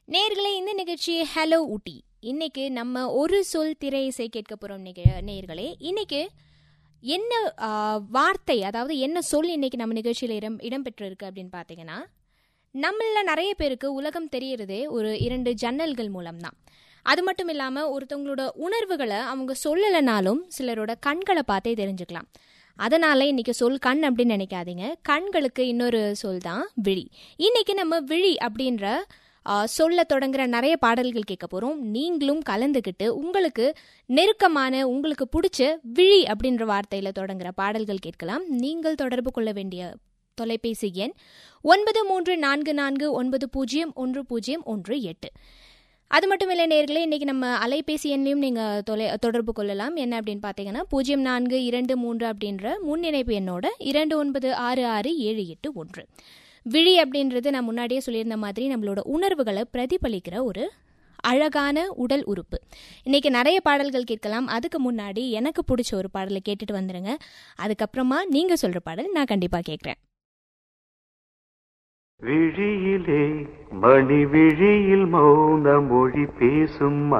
நேர்களே இந்த நிகழ்ச்சி ஹலோ ஊட்டி இன்னைக்கு நம்ம ஒரு சொல் திரை இசை கேட்க போறோம் நிக நேர்களே இன்னைக்கு என்ன ஆ, வார்த்தை அதாவது என்ன சொல் இன்னைக்கு நம்ம நிகழ்ச்சியில் இடம் இடம்பெற்றிருக்கு அப்படின்னு பார்த்தீங்கன்னா நம்மள நிறைய பேருக்கு உலகம் தெரியறதே ஒரு இரண்டு ஜன்னல்கள் மூலம்தான் அது மட்டும் இல்லாமல் ஒருத்தவங்களோட உணர்வுகளை அவங்க சொல்லலைனாலும் சிலரோட கண்களை பார்த்தே தெரிஞ்சுக்கலாம் அதனால இன்னைக்கு சொல் கண் அப்படின்னு நினைக்காதீங்க கண்களுக்கு இன்னொரு சொல் தான் விழி இன்னைக்கு நம்ம விழி அப்படின்ற ஆ, சொல்ல தொடங்குற நிறைய பாடல்கள் கேட்க போகிறோம் நீங்களும் கலந்துக்கிட்டு உங்களுக்கு நெருக்கமான உங்களுக்கு பிடிச்ச விழி அப்படின்ற வார்த்தையில் தொடங்குற பாடல்கள் கேட்கலாம் நீங்கள் தொடர்பு கொள்ள வேண்டிய தொலைபேசி எண் ஒன்பது மூன்று நான்கு நான்கு ஒன்பது பூஜ்ஜியம் ஒன்று பூஜ்ஜியம் ஒன்று எட்டு அது மட்டும் இல்லை நேர்களே இன்றைக்கி நம்ம அலைபேசி எண்ணையும் நீங்கள் தொலை தொடர்பு கொள்ளலாம் என்ன அப்படின்னு பார்த்தீங்கன்னா பூஜ்ஜியம் நான்கு இரண்டு மூன்று அப்படின்ற முன்னிணைப்பு எண்ணோட இரண்டு ஒன்பது ஆறு ஆறு ஏழு எட்டு ஒன்று விழி அப்படின்றது நான் முன்னாடியே சொல்லியிருந்த மாதிரி நம்மளோட உணர்வுகளை பிரதிபலிக்கிற ஒரு அழகான உடல் உறுப்பு இன்னைக்கு நிறைய பாடல்கள் கேட்கலாம் அதுக்கு முன்னாடி எனக்கு பிடிச்ச ஒரு பாடலை கேட்டுட்டு வந்துடுங்க அதுக்கப்புறமா நீங்கள் சொல்கிற பாடல் நான் கண்டிப்பாக கேட்குறேன் விழியிலே மணி விழியில் மௌன மொழி பேசும்